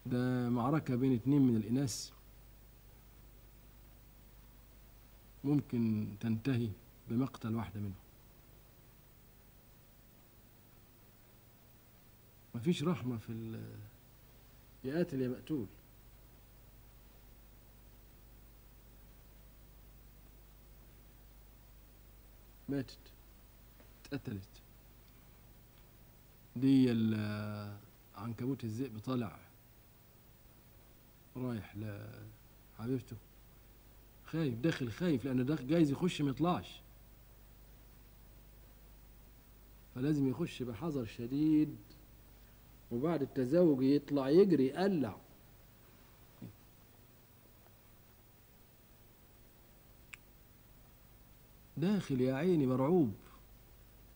ده معركة بين اتنين من الإناث ممكن تنتهي بمقتل واحدة منهم مفيش رحمة في ال يا قاتل يا مقتول ماتت اتقتلت دي ال- عنكبوت الذئب طالع رايح لحبيبته خايف داخل خايف لأنه داخل جايز يخش ما يطلعش فلازم يخش بحذر شديد وبعد التزاوج يطلع يجري يقلع داخل يا عيني مرعوب